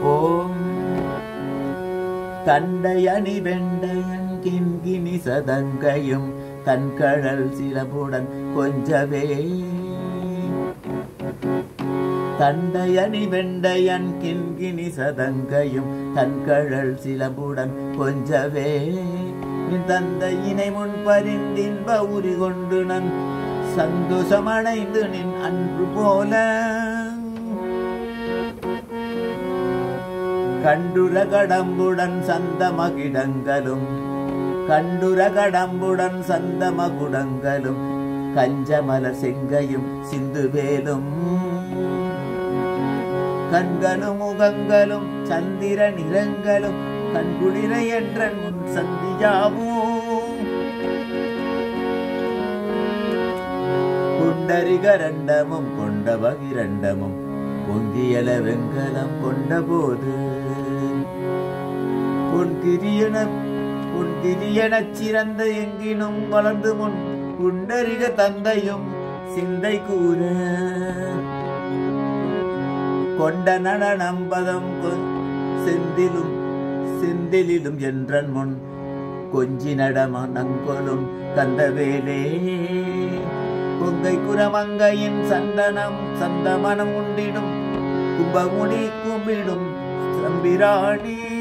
ஓம் தண்டையணி வெண்டையன் கிண்கிணி சதங்கையும் கண்கழல் சிலபுடன் கொஞ்சவே தண்டையணி வெண்டையன் கிண்கிணி சதங்கையும் கண்கழல் சிலபுடன் கொஞ்சவே நின் தந்தையினை முன் பரிந்தின்ப உரி கொண்டு நன் சந்தோஷமடைந்து நின் அன்பு போல கண்டுர கடம்புடன் சந்த மகிடங்களும் கண்டுர கடம்புடன் சந்த மகுடங்களும் கஞ்சமல செங்கையும் சிந்துவேலும் கண்களும் முகங்களும் சந்திர நிறங்களும் கண்குளிர என்ற முன் சந்தியாவும் குண்டரிகரண்டமும் கொண்ட பகிரண்டமும் பொங்கியல வெங்கலம் கொண்ட போது பொன்கிரியன பொன்கிரியனச் சிறந்த எங்கினும் வளர்ந்து முன் குண்டரிக தந்தையும் சிந்தை கூற கொண்ட நடனம்பதம் கொ- செந்திலும் செந்திலும் என்றன் முன் கொஞ்சி நடம நங்கொலும் கந்தவேலே கொங்கை குரமங்கையின் சந்தனம் சந்தமனம் உண்டிடும் கும்பமுடி கும்பிடும் தம்பிராணி